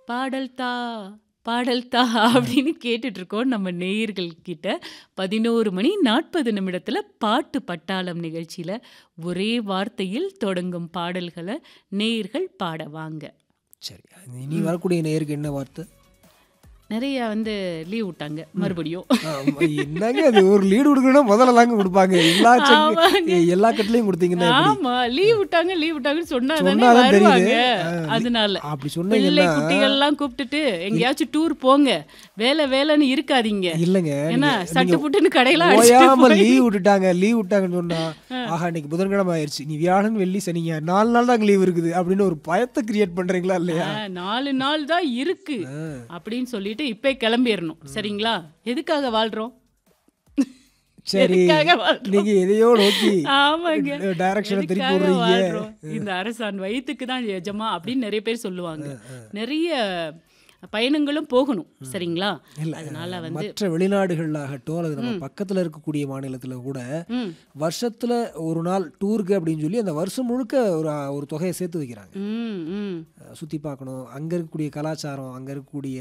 பாடல் தா பாடல் தா அப்படின்னு கேட்டுட்டு இருக்கோம் நம்ம நேயர்கள் கிட்ட பதினோரு மணி நாற்பது நிமிடத்துல பாட்டு பட்டாளம் நிகழ்ச்சியில ஒரே வார்த்தையில் தொடங்கும் பாடல்களை நேயர்கள் பாட வாங்க சரி இனி வரக்கூடிய நேருக்கு என்ன வார்த்தை நிறைய வந்து லீவ் விட்டாங்க மறுபடியும் ஆமா, என்னங்க அது ஒரு லீடு கொடுக்கணும்னா முதல்ல தாங்க கொடுப்பாங்க எல்லா ஆமாங்க. செக் எல்லா கட்டிலையும் கொடுத்தீங்கன்னா எப்படி? ஆமா லீவ் விட்டாங்க லீவ் விட்டாங்கன்னு சொன்னா தானே சொன்னாதான் வருவாங்க தெரியுது. ஆ, அதனால அப்படி பிள்ளை சொன்னீங்கன்னா குட்டிகள்லாம் கூப்பிட்டுட்டு எங்கேயாச்சும் டூர் போங்க வேலை வேலைன்னு இருக்காதீங்க இல்லைங்க ஏன்னா நீங்க- சட்டு நீங்க புட்டுன்னு கடையெல்லாம் அடிச்சுட்டு ஓயாம போய் லீவ் விட்டுட்டாங்க லீவ் விட்டாங்கன்னு சொன்னா ஆஹா இன்னைக்கு புதன்கிழமை ஆயிடுச்சு நீ வியாழன் வெள்ளி சனிங்க நாலு நாள் தான் லீவ் இருக்குது அப்படின்னு ஒரு பயத்தை கிரியேட் பண்றீங்களா இல்லையா ஆ, நாலு நாள் தான் இருக்கு அப்படின்னு சொல்லிட்டு இப்பே கிளம்பிடணும் சரிங்களா எதுக்காக வாழ்றோம் சரி எதுக்காக வாழ்றோம் நீங்க எதையோ நோக்கி ஆமாங்க டைரக்ஷனை திருப்பி எதுக்காக விடுறீங்க வாழ்றோம்? இந்த அரசான் வயிற்றுக்கு தான் எஜமா அப்படின்னு நிறைய பேர் சொல்லுவாங்க நிறைய பயணங்களும் போகணும் சரிங்களா அதனால வந்து மற்ற வெளிநாடுகள்ல ஆகட்டும் அல்லது நம்ம பக்கத்துல இருக்கக்கூடிய மாநிலத்துல கூட ம் வருஷத்துல ஒரு நாள் டூருக்கு அப்படின்னு சொல்லி அந்த வருஷம் முழுக்க ஒரு ஒரு தொகையை சேர்த்து வைக்கிறாங்க ம் ம் சுத்தி பார்க்கணும் அங்க இருக்கக்கூடிய கலாச்சாரம் அங்க இருக்கக்கூடிய